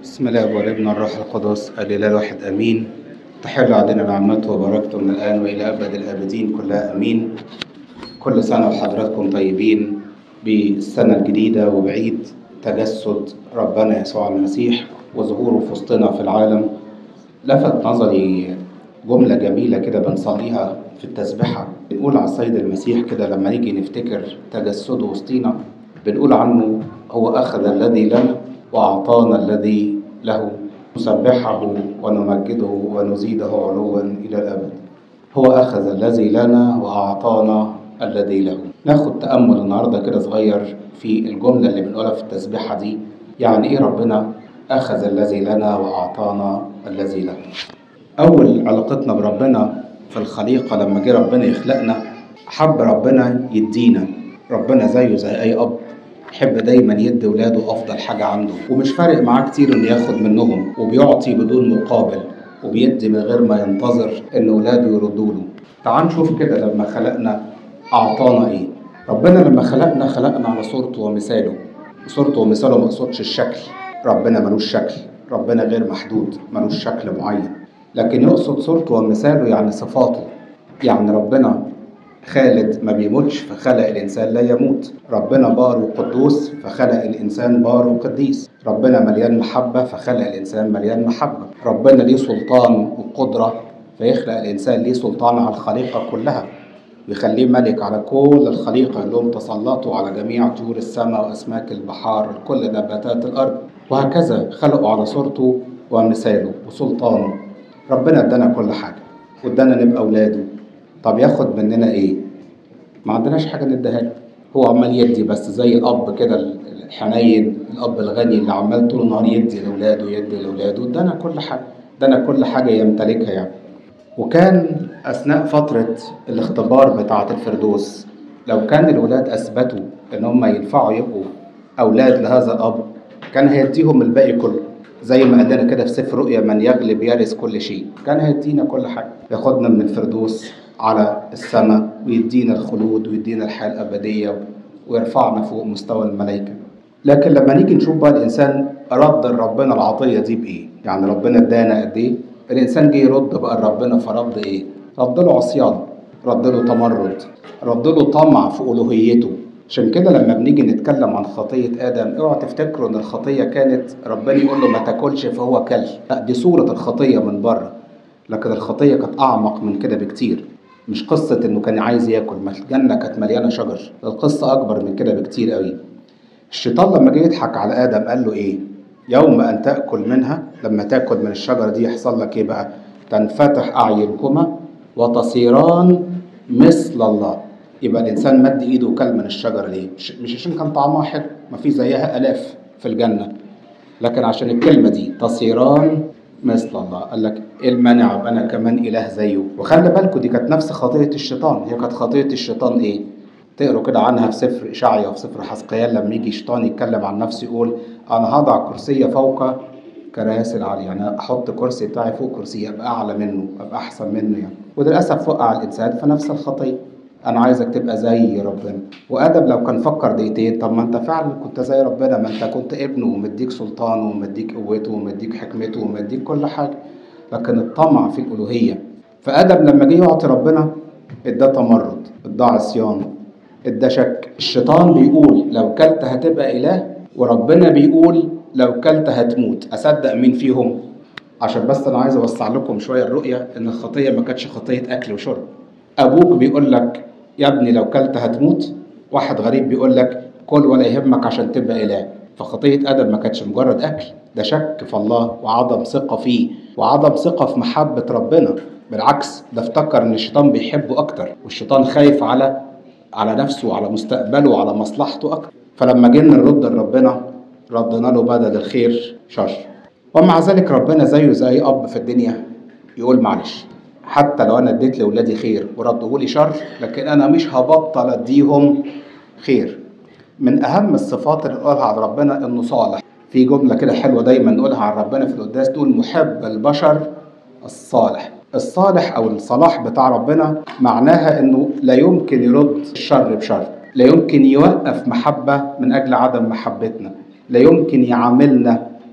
بسم الله والابن والروح القدس الإله الواحد آمين تحل علينا نعمته وبركته من الآن وإلى أبد الآبدين كلها آمين كل سنة وحضراتكم طيبين بالسنة الجديدة وبعيد تجسد ربنا يسوع المسيح وظهوره في وسطنا في العالم لفت نظري جملة جميلة كده بنصليها في التسبحة بنقول على السيد المسيح كده لما نيجي نفتكر تجسده وسطينا بنقول عنه هو أخذ الذي لنا وأعطانا الذي له نسبحه ونمجده ونزيده علوا إلى الأبد هو أخذ الذي لنا وأعطانا الذي له ناخد تأمل النهاردة كده صغير في الجملة اللي بنقولها في التسبيحة دي يعني إيه ربنا أخذ الذي لنا وأعطانا الذي له أول علاقتنا بربنا في الخليقة لما جه ربنا يخلقنا حب ربنا يدينا ربنا زيه زي أي أب يحب دايما يدي ولاده افضل حاجه عنده ومش فارق معاه كتير انه ياخد منهم وبيعطي بدون مقابل وبيدي من غير ما ينتظر ان ولاده يردوا له تعال نشوف كده لما خلقنا اعطانا ايه ربنا لما خلقنا خلقنا على صورته ومثاله صورته ومثاله ما اقصدش الشكل ربنا ملوش شكل ربنا غير محدود ملوش شكل معين لكن يقصد صورته ومثاله يعني صفاته يعني ربنا خالد ما بيموتش فخلق الإنسان لا يموت ربنا بار وقدوس فخلق الإنسان بار وقديس ربنا مليان محبة فخلق الإنسان مليان محبة ربنا ليه سلطان وقدرة فيخلق الإنسان ليه سلطان على الخليقة كلها ويخليه ملك على كل الخليقة اللي هم تسلطوا على جميع طيور السماء وأسماك البحار كل نباتات الأرض وهكذا خلقوا على صورته ومثاله وسلطانه ربنا ادانا كل حاجة وادانا نبقى أولاده طب ياخد مننا ايه ما عندناش حاجه نديها له هو عمال يدي بس زي الاب كده الحنين الاب الغني اللي عمال طول النهار يدي لاولاده يدي لاولاده ادانا كل حاجه ادانا كل حاجه يمتلكها يعني وكان اثناء فتره الاختبار بتاعه الفردوس لو كان الولاد اثبتوا ان هم ينفعوا يبقوا اولاد لهذا الاب كان هيديهم الباقي كله زي ما قال لنا كده في سفر رؤيا من يغلب يرث كل شيء كان هيدينا كل حاجه ياخدنا من الفردوس على السماء ويدينا الخلود ويدينا الحياة الأبدية ويرفعنا فوق مستوى الملائكة لكن لما نيجي نشوف بقى الإنسان رد لربنا العطية دي بإيه يعني ربنا ادانا قد إيه الإنسان جه يرد بقى لربنا فرد إيه رد له عصيان رد له تمرد رد له طمع في ألوهيته عشان كده لما بنيجي نتكلم عن خطية آدم اوعى تفتكروا إن الخطية كانت ربنا يقول له ما تاكلش فهو كل لا دي صورة الخطية من بره لكن الخطية كانت أعمق من كده بكتير مش قصة إنه كان عايز ياكل ما الجنة كانت مليانة شجر القصة أكبر من كده بكتير قوي الشيطان لما جه يضحك على آدم قال له إيه يوم أن تأكل منها لما تاكل من الشجرة دي يحصل لك إيه بقى تنفتح أعينكما وتصيران مثل الله يبقى الإنسان مد إيده وكل من الشجرة ليه مش عشان كان طعمها حلو ما في زيها آلاف في الجنة لكن عشان الكلمة دي تصيران مثل الله قال لك ايه المانع ابقى انا كمان اله زيه وخلي بالكم دي كانت نفس خطيه الشيطان هي كانت خطيه الشيطان ايه تقروا كده عنها في سفر اشعيا وفي سفر حسقيال لما يجي الشيطان يتكلم عن نفسه يقول انا هضع كرسي فوق كراسي العالية يعني احط كرسي بتاعي فوق كرسي ابقى اعلى منه ابقى احسن منه يعني وده للاسف وقع الانسان في نفس الخطيه انا عايزك تبقى زي ربنا وادم لو كان فكر دقيقتين طب ما انت فعلا كنت زي ربنا ما انت كنت ابنه ومديك سلطانه ومديك قوته ومديك حكمته ومديك كل حاجه لكن الطمع في الالوهيه فادم لما جه يعطي ربنا اداه تمرد اداه عصيان اداه شك الشيطان بيقول لو كلت هتبقى اله وربنا بيقول لو كلت هتموت اصدق مين فيهم عشان بس انا عايز اوسع لكم شويه الرؤيه ان الخطيه ما كانتش خطيه اكل وشرب ابوك بيقول لك يا ابني لو كلت هتموت واحد غريب بيقول لك كل ولا يهمك عشان تبقى اله فخطيه ادم ما كانتش مجرد اكل ده شك في الله وعدم ثقه فيه وعدم ثقه في محبه ربنا بالعكس ده افتكر ان الشيطان بيحبه اكتر والشيطان خايف على على نفسه وعلى مستقبله وعلى مصلحته اكتر فلما جينا نرد لربنا ردنا له بدل الخير شر ومع ذلك ربنا زيه زي اب في الدنيا يقول معلش حتى لو انا اديت لاولادي خير وردوا لي شر لكن انا مش هبطل اديهم خير من اهم الصفات اللي نقولها عن ربنا انه صالح في جمله كده حلوه دايما نقولها عن ربنا في القداس تقول محب البشر الصالح الصالح او الصلاح بتاع ربنا معناها انه لا يمكن يرد الشر بشر لا يمكن يوقف محبه من اجل عدم محبتنا لا يمكن يعاملنا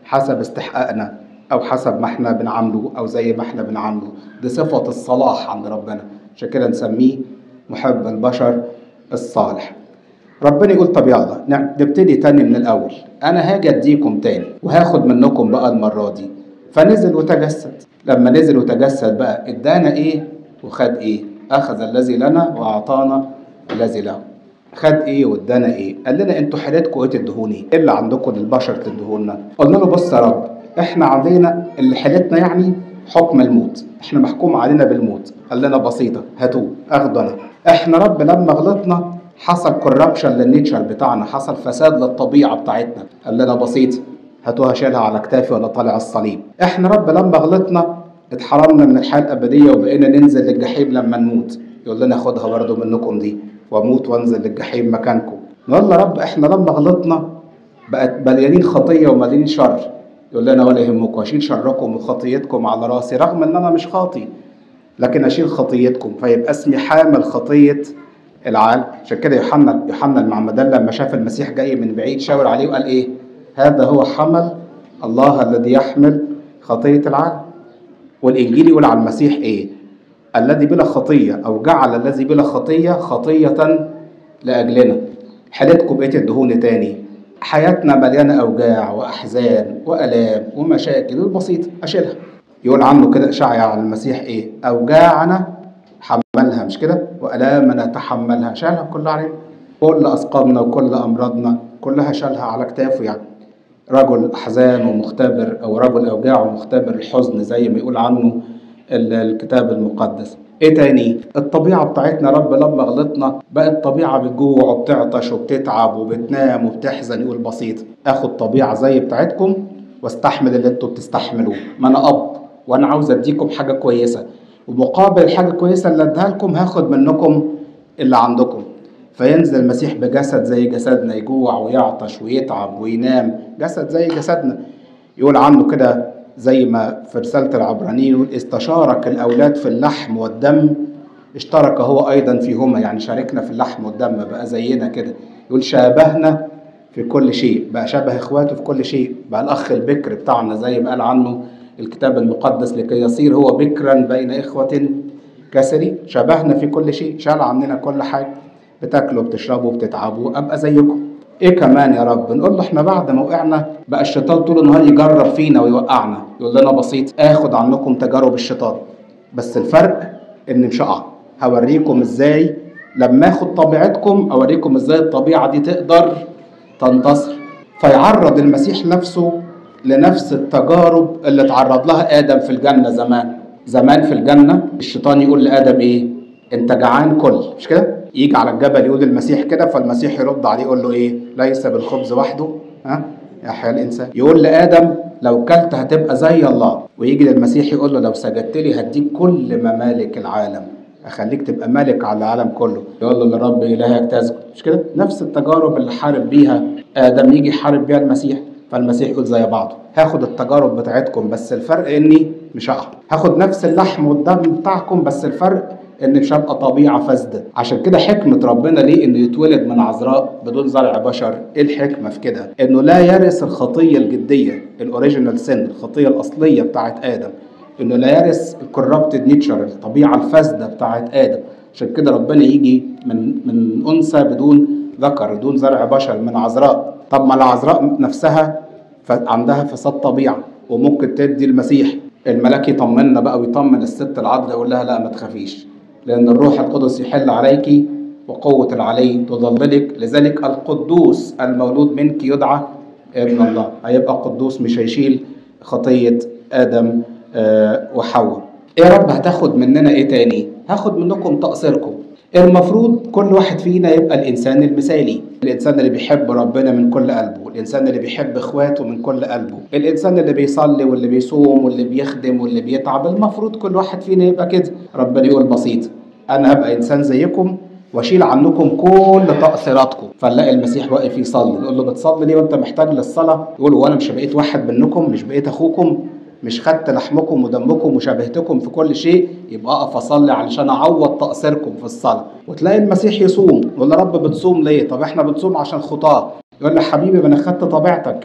حسب استحقاقنا او حسب ما احنا بنعامله او زي ما احنا بنعامله دي صفة الصلاح عند ربنا عشان كده نسميه محب البشر الصالح ربنا يقول طب يلا نعم، نبتدي تاني من الاول انا هاجي اديكم تاني وهاخد منكم بقى المره دي فنزل وتجسد لما نزل وتجسد بقى ادانا ايه وخد ايه اخذ الذي لنا واعطانا الذي له خد ايه وادانا ايه قال لنا انتوا حالتكم ايه تدهوني ايه اللي عندكم للبشر تدهونا قلنا له بص يا رب احنا علينا اللي حالتنا يعني حكم الموت احنا محكوم علينا بالموت قال لنا بسيطه هاتوه اخده انا احنا رب لما غلطنا حصل كوربشن للنيتشر بتاعنا حصل فساد للطبيعه بتاعتنا قال لنا بسيط هاتوها شيلها على كتافي ولا طالع الصليب احنا رب لما غلطنا اتحرمنا من الحياه الابديه وبقينا ننزل للجحيم لما نموت يقول لنا خدها برضو منكم دي واموت وانزل للجحيم مكانكم نقول له رب احنا لما غلطنا بقت مليانين خطيه ومليانين شر يقول لنا ولا يهمكم اشيل شركم وخطيتكم على راسي رغم ان انا مش خاطي لكن اشيل خطيتكم فيبقى اسمي حامل خطيه العالم عشان كده يوحنا يوحنا المعمدان لما شاف المسيح جاي من بعيد شاور عليه وقال ايه هذا هو حمل الله الذي يحمل خطيه العالم والانجيل يقول على المسيح ايه الذي بلا خطيه او جعل الذي بلا خطيه خطيه لاجلنا حالتكم بقيت الدهون تاني حياتنا مليانه اوجاع واحزان والام ومشاكل البسيطه اشيلها يقول عنه كده اشعيا على المسيح ايه اوجاعنا حملها مش كده والامنا تحملها شالها كلها علينا كل اسقامنا وكل امراضنا كلها شالها على كتافه يعني رجل احزان ومختبر او رجل اوجاع ومختبر الحزن زي ما يقول عنه ال- الكتاب المقدس ايه تاني الطبيعه بتاعتنا رب لما غلطنا بقت طبيعه بتجوع وبتعطش وبتتعب وبتنام وبتحزن يقول بسيط اخد طبيعه زي بتاعتكم واستحمل اللي انتوا بتستحملوه ما انا اب وانا عاوز اديكم حاجه كويسه ومقابل الحاجه الكويسه اللي اديها لكم هاخد منكم اللي عندكم فينزل المسيح بجسد زي جسدنا يجوع ويعطش ويتعب وينام جسد زي جسدنا يقول عنه كده زي ما في رسالة العبرانيين يقول استشارك الأولاد في اللحم والدم اشترك هو أيضا فيهما يعني شاركنا في اللحم والدم بقى زينا كده يقول شابهنا في كل شيء بقى شبه إخواته في كل شيء بقى الأخ البكر بتاعنا زي ما قال عنه الكتاب المقدس لكي يصير هو بكرا بين إخوة كسري شبهنا في كل شيء شال عننا كل حاجة بتاكلوا بتشربوا بتتعبوا ابقى زيكم ايه كمان يا رب نقول له احنا بعد ما وقعنا بقى الشيطان طول النهار يجرب فينا ويوقعنا يقول لنا بسيط اخد عنكم تجارب الشيطان بس الفرق ان مش هقع هوريكم ازاي لما اخد طبيعتكم اوريكم ازاي الطبيعه دي تقدر تنتصر فيعرض المسيح نفسه لنفس التجارب اللي تعرض لها ادم في الجنه زمان زمان في الجنه الشيطان يقول لادم ايه انت جعان كل مش كده يجي على الجبل يقول المسيح كده فالمسيح يرد عليه يقول له ايه ليس بالخبز وحده ها يحيى الانسان يقول لادم لو كلت هتبقى زي الله ويجي للمسيح يقول له لو سجدت لي هديك كل ممالك العالم اخليك تبقى مالك على العالم كله يقول له لرب الهك تسجد مش كده نفس التجارب اللي حارب بيها ادم يجي يحارب بيها المسيح فالمسيح يقول زي بعضه هاخد التجارب بتاعتكم بس الفرق اني مش هقع هاخد نفس اللحم والدم بتاعكم بس الفرق ان مش هبقى طبيعه فاسده عشان كده حكمه ربنا ليه انه يتولد من عذراء بدون زرع بشر ايه الحكمه في كده انه لا يرث الخطيه الجديه الاوريجينال سن الخطيه الاصليه بتاعت ادم انه لا يرث الكوربتد نيتشر الطبيعه الفاسده بتاعت ادم عشان كده ربنا يجي من من انثى بدون ذكر بدون زرع بشر من عذراء طب ما العذراء نفسها عندها فساد طبيعه وممكن تدي المسيح الملاك يطمنا بقى ويطمن الست العذراء يقول لها لا ما تخافيش لأن الروح القدس يحل عليك وقوة العلي تظللك لذلك القدوس المولود منك يدعى ابن الله هيبقى قدوس مش هيشيل خطية آدم آه وحواء إيه يا رب هتاخد مننا إيه تاني؟ هاخد منكم تقصيركم المفروض كل واحد فينا يبقى الإنسان المثالي الإنسان اللي بيحب ربنا من كل قلبه الإنسان اللي بيحب إخواته من كل قلبه الإنسان اللي بيصلي واللي بيصوم واللي بيخدم واللي بيتعب المفروض كل واحد فينا يبقى كده ربنا يقول بسيط أنا هبقى إنسان زيكم واشيل عنكم كل تقصيراتكم فنلاقي المسيح واقف يصلي نقول له بتصلي ليه وانت محتاج للصلاه يقول وانا مش بقيت واحد منكم مش بقيت اخوكم مش خدت لحمكم ودمكم وشبهتكم في كل شيء يبقى اقف اصلي علشان اعوض تقصيركم في الصلاه وتلاقي المسيح يصوم يقول له رب بتصوم ليه طب احنا بنصوم عشان خطاه يقول له حبيبي ما انا خدت طبيعتك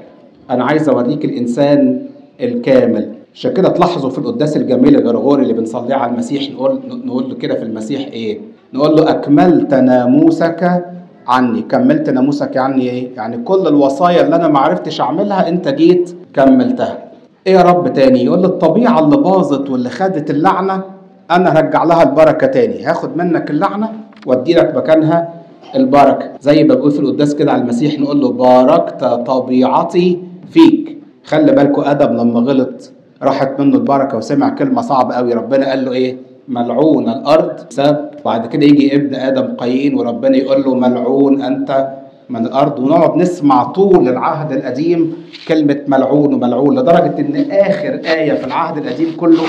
انا عايز اوريك الانسان الكامل عشان كده تلاحظوا في القداس الجميل الغرغوري اللي بنصليه على المسيح نقول نقول له كده في المسيح ايه نقول له اكملت ناموسك عني كملت ناموسك عني ايه يعني كل الوصايا اللي انا ما عرفتش اعملها انت جيت كملتها ايه يا رب تاني يقول لي الطبيعه اللي باظت واللي خدت اللعنه انا هرجع لها البركه تاني هاخد منك اللعنه وادي لك مكانها البركه زي ما بقول في القداس كده على المسيح نقول له باركت طبيعتي فيك خلي بالكم ادم لما غلط راحت منه البركه وسمع كلمه صعبه قوي ربنا قال له ايه ملعون الارض ساب بعد كده يجي ابن ادم قايين وربنا يقول له ملعون انت من الارض ونقعد نسمع طول العهد القديم كلمه ملعون وملعون لدرجه ان اخر ايه في العهد القديم كله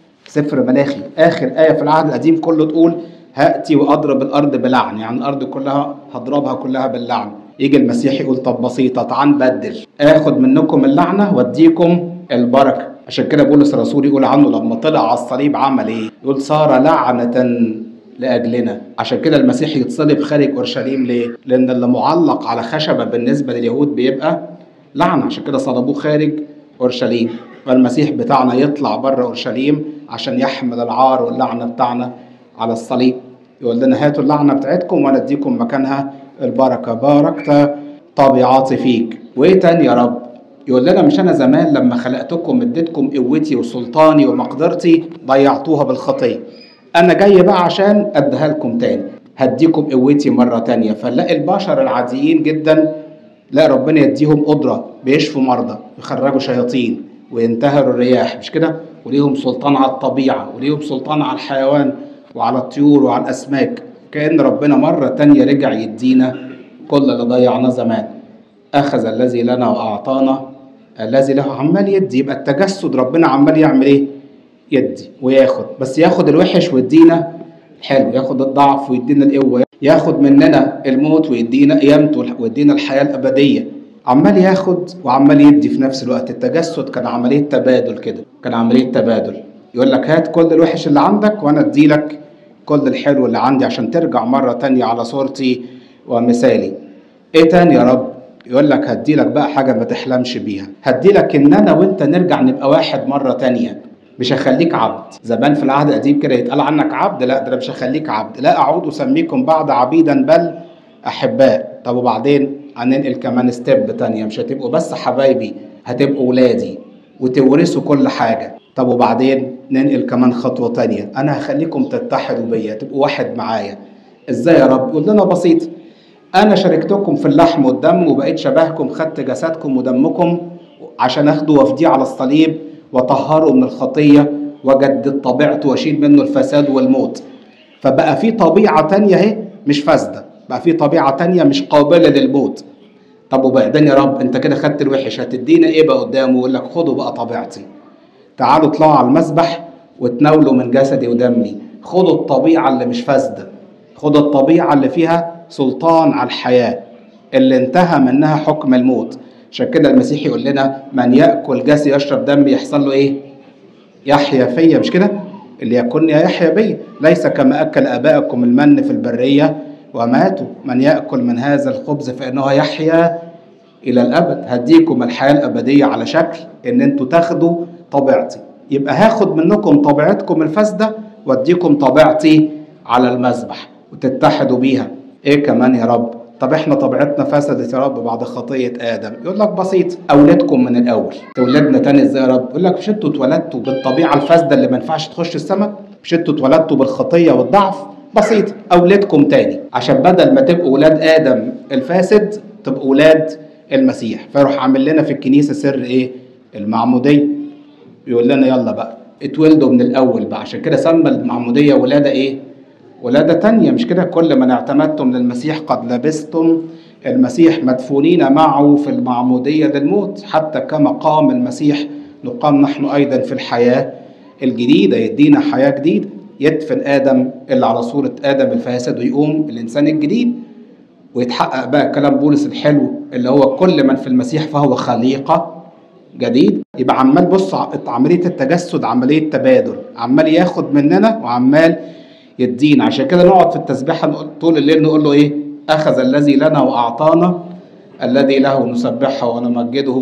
سفر ملاخي اخر ايه في العهد القديم كله تقول هاتي واضرب الارض بلعن يعني الارض كلها هضربها كلها باللعن يجي المسيح يقول طب بسيطه تعال نبدل اخد منكم اللعنه واديكم البركه عشان كده بولس الرسول يقول عنه لما طلع على الصليب عمل ايه يقول صار لعنه لاجلنا عشان كده المسيح يتصلب خارج اورشليم ليه لان اللي معلق على خشبه بالنسبه لليهود بيبقى لعنه عشان كده صلبوه خارج اورشليم فالمسيح بتاعنا يطلع بره اورشليم عشان يحمل العار واللعنه بتاعنا على الصليب يقول لنا هاتوا اللعنه بتاعتكم وانا اديكم مكانها البركه باركت طبيعتي فيك وايه تاني يا رب يقول لنا مش انا زمان لما خلقتكم اديتكم قوتي وسلطاني ومقدرتي ضيعتوها بالخطيه انا جاي بقى عشان اديها لكم تاني هديكم قوتي مره تانيه فنلاقي البشر العاديين جدا لا ربنا يديهم قدره بيشفوا مرضى يخرجوا شياطين وينتهروا الرياح مش كده وليهم سلطان على الطبيعه وليهم سلطان على الحيوان وعلى الطيور وعلى الاسماك كان ربنا مره تانيه رجع يدينا كل اللي ضيعناه زمان اخذ الذي لنا واعطانا الذي له عمال يدي يبقى التجسد ربنا عمال يعمل ايه يدي وياخد بس ياخد الوحش ويدينا حلو ياخد الضعف ويدينا القوه ياخد مننا الموت ويدينا قيامته ويدينا الحياه الابديه عمال ياخد وعمال يدي في نفس الوقت التجسد كان عمليه تبادل كده كان عمليه تبادل يقول لك هات كل الوحش اللي عندك وانا ادي لك كل الحلو اللي عندي عشان ترجع مره تانية على صورتي ومثالي ايه تاني يا رب يقول لك هدي لك بقى حاجه ما تحلمش بيها هدي لك ان انا وانت نرجع نبقى واحد مره تانية مش هخليك عبد زمان في العهد القديم كده يتقال عنك عبد لا ده انا مش هخليك عبد لا اعود اسميكم بعد عبيدا بل احباء طب وبعدين هننقل كمان ستيب تانية مش هتبقوا بس حبايبي هتبقوا ولادي وتورثوا كل حاجه طب وبعدين ننقل كمان خطوه تانية انا هخليكم تتحدوا بيا تبقوا واحد معايا ازاي يا رب يقول لنا بسيط انا شاركتكم في اللحم والدم وبقيت شبهكم خدت جسدكم ودمكم عشان اخده وافديه على الصليب وطهره من الخطيه وجدد طبيعته واشيل منه الفساد والموت فبقى في طبيعه تانية اهي مش فاسده بقى في طبيعه تانية مش قابله للموت طب وبعدين يا رب انت كده خدت الوحش هتدينا ايه بقى قدامه يقول لك خدوا بقى طبيعتي تعالوا اطلعوا على المسبح وتناولوا من جسدي ودمي خدوا الطبيعه اللي مش فاسده خدوا الطبيعه اللي فيها سلطان على الحياه اللي انتهى منها حكم الموت عشان كده المسيح يقول لنا من ياكل جسدي يشرب دمي يحصل له ايه يحيا فيا مش كده اللي يكن يحيا بي ليس كما اكل ابائكم المن في البريه وماتوا من ياكل من هذا الخبز فانه يحيا الى الابد هديكم الحياه الابديه على شكل ان انتوا تاخدوا طبيعتي يبقى هاخد منكم طبيعتكم الفاسده واديكم طبيعتي على المذبح وتتحدوا بيها ايه كمان يا رب طب احنا طبيعتنا فسدت يا رب بعد خطيه ادم يقول لك بسيط اولادكم من الاول تولدنا تاني ازاي يا رب يقول لك مش انتوا اتولدتوا بالطبيعه الفاسده اللي ما ينفعش تخش السماء مش انتوا اتولدتوا بالخطيه والضعف بسيط اولادكم تاني عشان بدل ما تبقوا ولاد ادم الفاسد تبقوا ولاد المسيح فيروح عامل لنا في الكنيسه سر ايه المعموديه يقول لنا يلا بقى اتولدوا من الاول بقى عشان كده سمى المعموديه ولاده ايه ولادة تانية مش كده كل من اعتمدتم للمسيح قد لبستم المسيح مدفونين معه في المعمودية للموت حتى كما قام المسيح نقام نحن أيضا في الحياة الجديدة يدينا حياة جديدة يدفن آدم اللي على صورة آدم الفاسد ويقوم الإنسان الجديد ويتحقق بقى كلام بولس الحلو اللي هو كل من في المسيح فهو خليقة جديد يبقى عمال بص عملية التجسد عملية تبادل عمال ياخد مننا وعمال يدينا عشان كده نقعد في التسبيحة طول الليل نقول له ايه اخذ الذي لنا واعطانا الذي له نسبحه ونمجده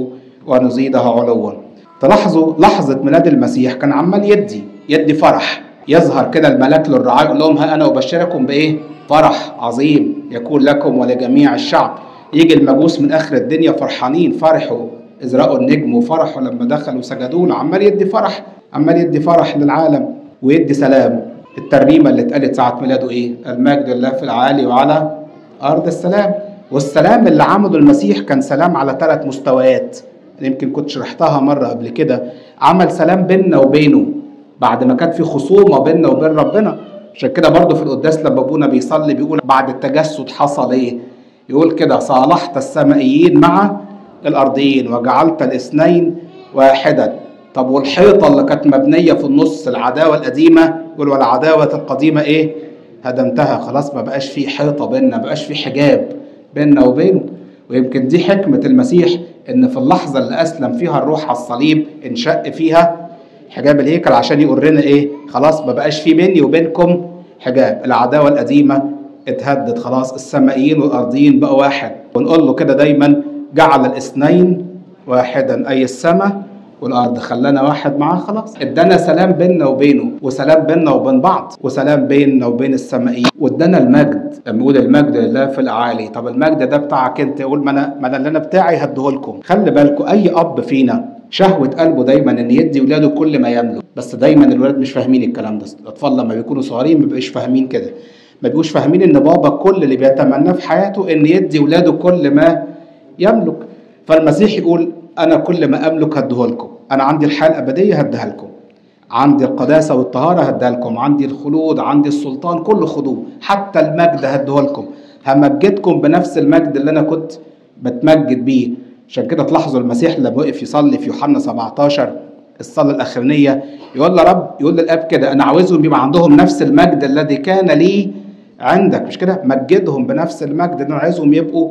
ونزيدها علوا تلاحظوا لحظة ميلاد المسيح كان عمال يدي يدي فرح يظهر كده الملاك للرعاة يقول لهم ها أنا أبشركم بإيه؟ فرح عظيم يكون لكم ولجميع الشعب يجي المجوس من آخر الدنيا فرحانين فرحوا إذ رأوا النجم وفرحوا لما دخلوا سجدوا له عمال يدي فرح عمال يدي فرح للعالم ويدي سلام الترنيمة اللي اتقالت ساعة ميلاده إيه؟ المجد لله في العالي وعلى أرض السلام والسلام اللي عمله المسيح كان سلام على ثلاث مستويات يمكن كنت شرحتها مرة قبل كده عمل سلام بيننا وبينه بعد ما كانت في خصومة بيننا وبين ربنا عشان كده برضه في القداس لما ابونا بيصلي بيقول بعد التجسد حصل ايه يقول كده صالحت السمائيين مع الارضيين وجعلت الاثنين واحدا طب والحيطه اللي كانت مبنيه في النص العداوه القديمه يقول والعداوه القديمه ايه هدمتها خلاص ما بقاش في حيطه بيننا ما بقاش في حجاب بيننا وبينه ويمكن دي حكمه المسيح ان في اللحظه اللي اسلم فيها الروح على الصليب انشق فيها حجاب الهيكل عشان يقول لنا ايه خلاص ما بقاش في بيني وبينكم حجاب العداوه القديمه اتهدد خلاص السمائيين والارضيين بقوا واحد ونقول له كده دايما جعل الاثنين واحدا اي السماء والارض خلانا واحد معاه خلاص ادانا سلام بيننا وبينه وسلام بيننا وبين بعض وسلام بيننا وبين السمائيين وادانا المجد لما يقول المجد لله في الاعالي طب المجد ده بتاعك انت يقول ما انا ما انا اللي انا بتاعي هديه لكم خلي بالكم اي اب فينا شهوة قلبه دايما ان يدي ولاده كل ما يملك بس دايما الولاد مش فاهمين الكلام ده الاطفال لما بيكونوا صغيرين ما بيبقوش فاهمين كده ما بيبقوش فاهمين ان بابا كل اللي بيتمناه في حياته ان يدي ولاده كل ما يملك فالمسيح يقول انا كل ما املك هديه لكم انا عندي الحياه الابديه هديها لكم عندي القداسه والطهاره هديها لكم عندي الخلود عندي السلطان كله خدوه حتى المجد هديه لكم همجدكم بنفس المجد اللي انا كنت بتمجد بيه عشان كده تلاحظوا المسيح لما وقف يصلي في يوحنا 17 الصلاه الاخرانيه يقول يا رب يقول للاب كده انا عاوزهم يبقى عندهم نفس المجد الذي كان لي عندك مش كده مجدهم بنفس المجد انا عايزهم يبقوا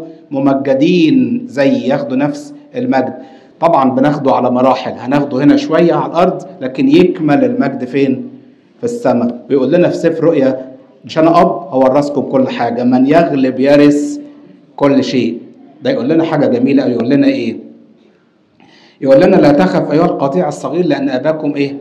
ممجدين زي ياخدوا نفس المجد طبعا بناخده على مراحل هناخده هنا شويه على الارض لكن يكمل المجد فين في السماء بيقول لنا في سفر رؤيا مش انا اب هورثكم كل حاجه من يغلب يرث كل شيء ده يقول لنا حاجه جميله قوي يقول لنا ايه يقول لنا لا تخف ايها القطيع الصغير لان اباكم ايه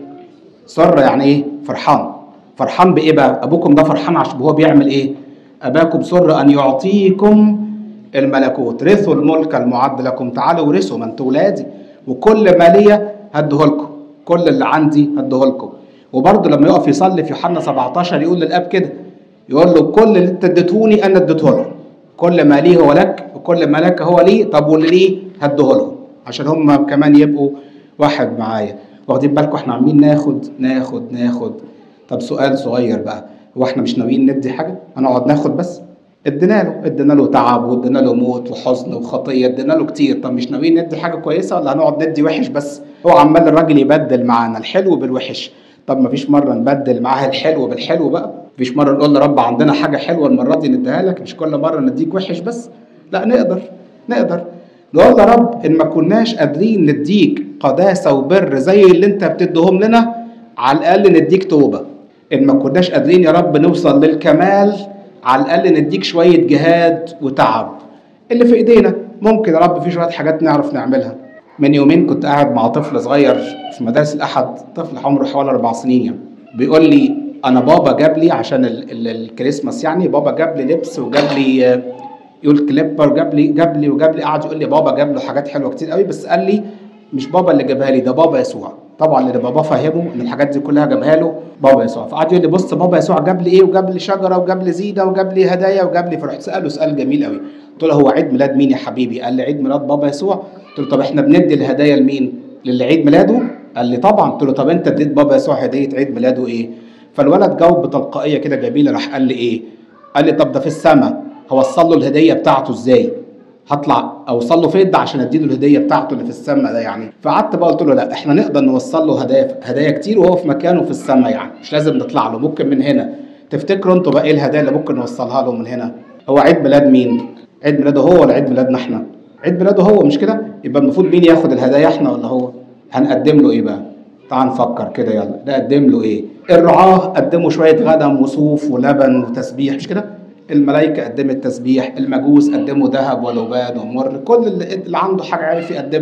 سر يعني ايه فرحان فرحان بايه بقى ابوكم ده فرحان عشان هو بيعمل ايه اباكم سر ان يعطيكم الملكوت رثوا الملك المعد لكم تعالوا ورثوا ما انتوا ولادي وكل ما ليا هديه لكم كل اللي عندي هديه لكم وبرضه لما يقف يصلي في يوحنا 17 يقول للاب كده يقول له كل اللي انت اديتهوني انا اديته لهم كل ما ليه هو لك وكل ما لك هو ليه طب واللي ليه هديه لهم عشان هم كمان يبقوا واحد معايا واخدين بالكم احنا عاملين ناخد ناخد ناخد طب سؤال صغير بقى هو احنا مش ناويين ندي حاجه هنقعد ناخد بس ادينا له ادينا له تعب وادينا له موت وحزن وخطيه ادينا له كتير طب مش ناويين ندي حاجه كويسه ولا هنقعد ندي وحش بس هو عمال الراجل يبدل معانا الحلو بالوحش طب ما فيش مره نبدل معاه الحلو بالحلو بقى مفيش مره نقول لرب عندنا حاجه حلوه المره دي نديها لك مش كل مره نديك وحش بس لا نقدر نقدر نقول يا رب ان ما كناش قادرين نديك قداسه وبر زي اللي انت بتديهم لنا على الاقل نديك توبه ان ما كناش قادرين يا رب نوصل للكمال على الاقل نديك شويه جهاد وتعب اللي في ايدينا ممكن يا رب في شويه حاجات نعرف نعملها من يومين كنت قاعد مع طفل صغير في مدارس الاحد طفل عمره حوالي اربع سنين يعني بيقول لي انا بابا جاب لي عشان ال ال الكريسماس يعني بابا جاب لي لبس وجاب لي آه، يقول كليبر جاب لي جاب لي وجاب لي قعد يقول لي بابا جاب له حاجات حلوه كتير قوي بس قال لي مش بابا اللي جابها لي ده بابا يسوع طبعا اللي بابا فهمه ان الحاجات دي كلها جابها له بابا يسوع فقعد يقول لي بص بابا يسوع جاب لي ايه وجاب لي شجره وجاب لي زينه وجاب لي هدايا وجاب لي فرحت ساله سؤال جميل قوي قلت له هو عيد ميلاد مين يا حبيبي قال لي عيد ميلاد بابا يسوع قلت له طب احنا بندي الهدايا لمين للي عيد ميلاده قال لي طبعا قلت له طب انت اديت بابا يسوع هديه عيد ميلاده ايه فالولد جاوب بتلقائيه كده جميله راح قال لي ايه قال لي طب ده في السماء هوصل له الهديه بتاعته ازاي هطلع اوصل له فين ده عشان اديله الهديه بتاعته اللي في السماء ده يعني فقعدت بقى قلت له لا احنا نقدر نوصل له هدايا هدايا كتير وهو في مكانه في السماء يعني مش لازم نطلع له ممكن من هنا تفتكروا انتوا بقى ايه الهدايا اللي ممكن نوصلها له من هنا هو عيد ميلاد مين عيد ميلاده هو ولا عيد ميلادنا احنا عيد ميلاده هو مش كده يبقى المفروض مين ياخد الهدايا احنا ولا هو هنقدم له ايه بقى تعال نفكر كده يلا نقدم له ايه الرعاة قدموا شوية غنم وصوف ولبن وتسبيح مش كده الملائكة قدمت تسبيح المجوس قدموا ذهب ولبان ومر كل اللي, اللي عنده حاجة عارف يقدمها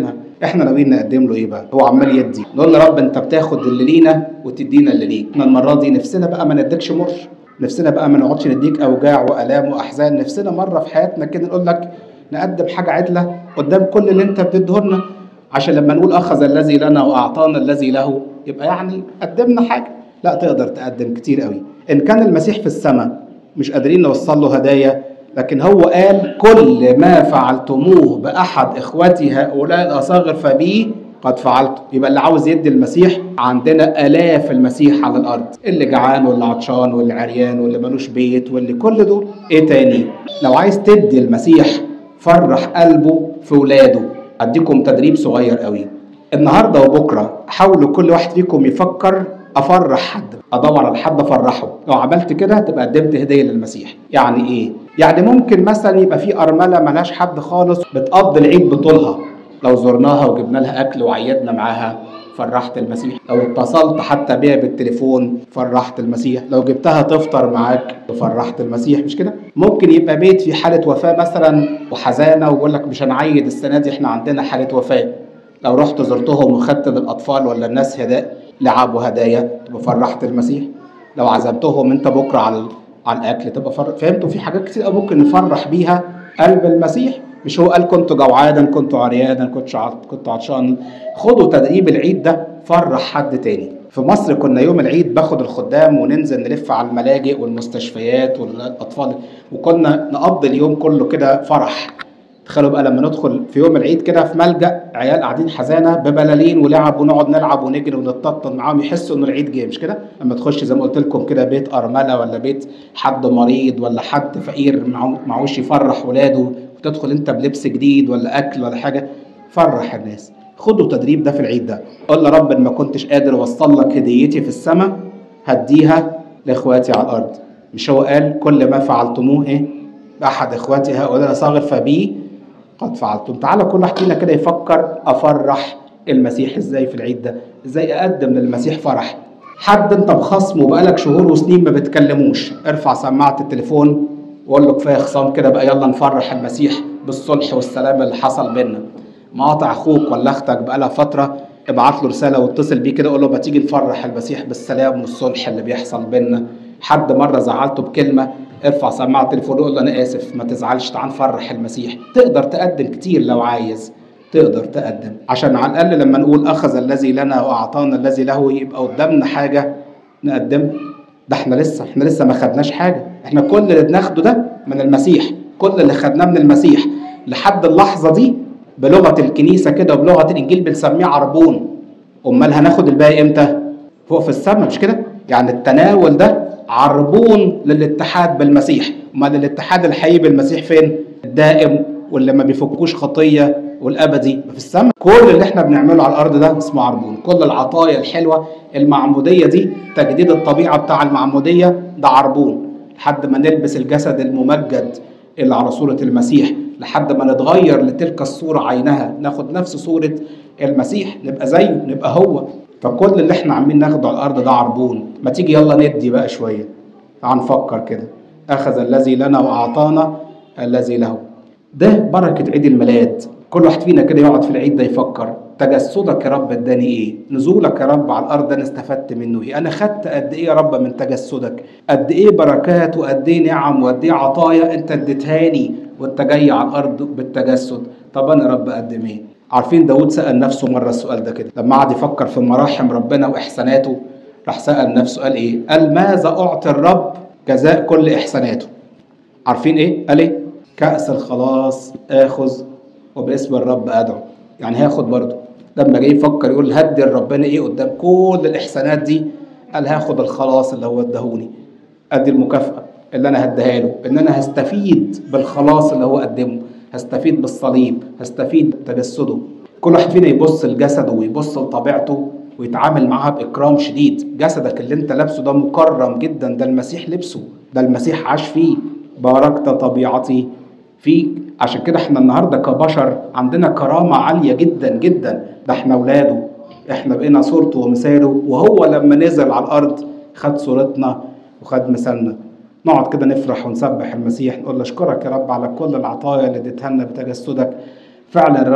احنا ناويين نقدم له ايه بقى هو عمال يدي نقول له رب انت بتاخد اللي لينا وتدينا اللي ليك احنا المره دي نفسنا بقى ما نديكش مر نفسنا بقى ما نقعدش نديك اوجاع والام واحزان نفسنا مره في حياتنا كده نقول لك نقدم حاجه عدله قدام كل اللي انت بتديهولنا عشان لما نقول اخذ الذي لنا واعطانا الذي له يبقى يعني قدمنا حاجه لا تقدر تقدم كتير قوي ان كان المسيح في السماء مش قادرين نوصل له هدايا لكن هو قال كل ما فعلتموه باحد اخوتي هؤلاء الاصاغر فبي قد فعلت يبقى اللي عاوز يدي المسيح عندنا الاف المسيح على الارض اللي جعان واللي عطشان واللي عريان واللي ملوش بيت واللي كل دول ايه تاني لو عايز تدي المسيح فرح قلبه في ولاده اديكم تدريب صغير قوي النهارده وبكره حاولوا كل واحد فيكم يفكر افرح حد ادور على حد افرحه لو عملت كده تبقى قدمت هديه للمسيح يعني ايه يعني ممكن مثلا يبقى في ارمله ملهاش حد خالص بتقضي العيد بطولها لو زرناها وجبنا لها اكل وعيدنا معاها فرحت المسيح لو اتصلت حتى بيها بالتليفون فرحت المسيح لو جبتها تفطر معاك فرحت المسيح مش كده ممكن يبقى بيت في حاله وفاه مثلا وحزانه ويقول لك مش هنعيد السنه دي احنا عندنا حاله وفاه لو رحت زرتهم وخدت للاطفال ولا الناس هداء لعب وهدايا تبقى فرحت المسيح لو عزمتهم انت بكره على على الاكل تبقى فر... فهمتوا في حاجات كتير قوي ممكن نفرح بيها قلب المسيح مش هو قال كنت جوعانا كنت عريانا كنت عط... كنت عطشان خدوا تدريب العيد ده فرح حد تاني في مصر كنا يوم العيد باخد الخدام وننزل نلف على الملاجئ والمستشفيات والاطفال وكنا نقضي اليوم كله كده فرح تخيلوا بقى لما ندخل في يوم العيد كده في ملجأ عيال قاعدين حزانه ببلالين ولعب ونقعد نلعب ونجري ونتطن معاهم يحسوا ان العيد جه مش كده؟ لما تخش زي ما قلت لكم كده بيت ارمله ولا بيت حد مريض ولا حد فقير معهوش يفرح ولاده وتدخل انت بلبس جديد ولا اكل ولا حاجه فرح الناس خدوا التدريب ده في العيد ده قول يا رب ان ما كنتش قادر اوصل لك هديتي في السماء هديها لاخواتي على الارض مش هو قال كل ما فعلتموه ايه باحد اخواتي هؤلاء صاغر فبي قد فعلتم تعالى كل واحد فينا كده يفكر افرح المسيح ازاي في العيد ده ازاي اقدم للمسيح فرح حد انت بخصمه بقالك شهور وسنين ما بتكلموش ارفع سماعه التليفون وقول له كفايه خصام كده بقى يلا نفرح المسيح بالصلح والسلام اللي حصل بينا مقاطع اخوك ولا اختك بقالها فتره ابعت له رساله واتصل بيه كده قول له ما تيجي نفرح المسيح بالسلام والصلح اللي بيحصل بينا حد مره زعلته بكلمه ارفع سماعه التليفون وقول له انا اسف ما تزعلش تعال نفرح المسيح تقدر تقدم كتير لو عايز تقدر تقدم عشان على الاقل لما نقول اخذ الذي لنا واعطانا الذي له يبقى قدامنا حاجه نقدمها ده احنا لسه احنا لسه ما خدناش حاجه احنا كل اللي بناخده ده من المسيح كل اللي خدناه من المسيح لحد اللحظه دي بلغه الكنيسه كده وبلغه الانجيل بنسميه عربون امال هناخد الباقي امتى فوق في السماء مش كده يعني التناول ده عربون للاتحاد بالمسيح امال الاتحاد الحقيقي بالمسيح فين الدائم واللي ما بيفكوش خطيه والابدي في السماء كل اللي احنا بنعمله على الارض ده اسمه عربون كل العطايا الحلوه المعموديه دي تجديد الطبيعه بتاع المعموديه ده عربون لحد ما نلبس الجسد الممجد اللي على صوره المسيح لحد ما نتغير لتلك الصوره عينها ناخد نفس صوره المسيح نبقى زيه نبقى هو فكل اللي احنا عاملين ناخده على الارض ده عربون ما تيجي يلا ندي بقى شويه تعال نفكر كده اخذ الذي لنا واعطانا الذي له ده بركه عيد الميلاد كل واحد فينا كده يقعد في العيد ده يفكر تجسدك يا رب اداني ايه نزولك يا رب على الارض انا استفدت منه ايه انا خدت قد ايه يا رب من تجسدك قد ايه بركات وقد ايه نعم وقد ايه عطايا انت اديتهاني وانت جاي على الارض بالتجسد طب انا يا رب اقدم ايه عارفين داود سأل نفسه مرة السؤال ده كده لما قعد يفكر في مراحم ربنا وإحساناته راح سأل نفسه قال إيه؟ قال ماذا أعطي الرب جزاء كل إحساناته عارفين إيه؟ قال إيه؟ كأس الخلاص آخذ وباسم الرب أدعو يعني هاخد برضه لما جه يفكر يقول هدي ربنا إيه قدام كل الإحسانات دي قال هاخد الخلاص اللي هو اداهوني أدي المكافأة اللي أنا هديها له إن أنا هستفيد بالخلاص اللي هو قدمه هستفيد بالصليب هستفيد بتجسده كل واحد فينا يبص لجسده ويبص لطبيعته ويتعامل معاها بإكرام شديد جسدك اللي انت لابسه ده مكرم جدا ده المسيح لبسه ده المسيح عاش فيه باركت طبيعتي فيك عشان كده احنا النهارده كبشر عندنا كرامة عالية جدا جدا ده احنا اولاده احنا بقينا صورته ومثاله وهو لما نزل على الارض خد صورتنا وخد مثالنا نقعد كده نفرح ونسبح المسيح نقول له اشكرك يا رب على كل العطايا اللي اديتها لنا بتجسدك فعلا يا رب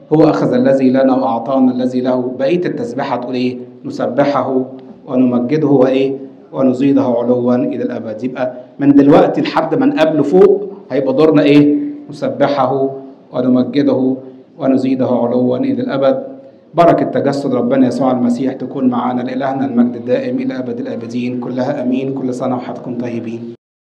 هو أخذ الذي لنا وأعطانا الذي له بقية التسبيحة تقول إيه نسبحه ونمجده وإيه ونزيده علوا إلى الأبد يبقى من دلوقتي لحد ما نقابله فوق هيبقى دورنا إيه نسبحه ونمجده ونزيده علوا إلى الأبد بركة تجسد ربنا يسوع المسيح تكون معنا لإلهنا المجد الدائم إلى أبد الآبدين كلها أمين كل سنة وحضراتكم طيبين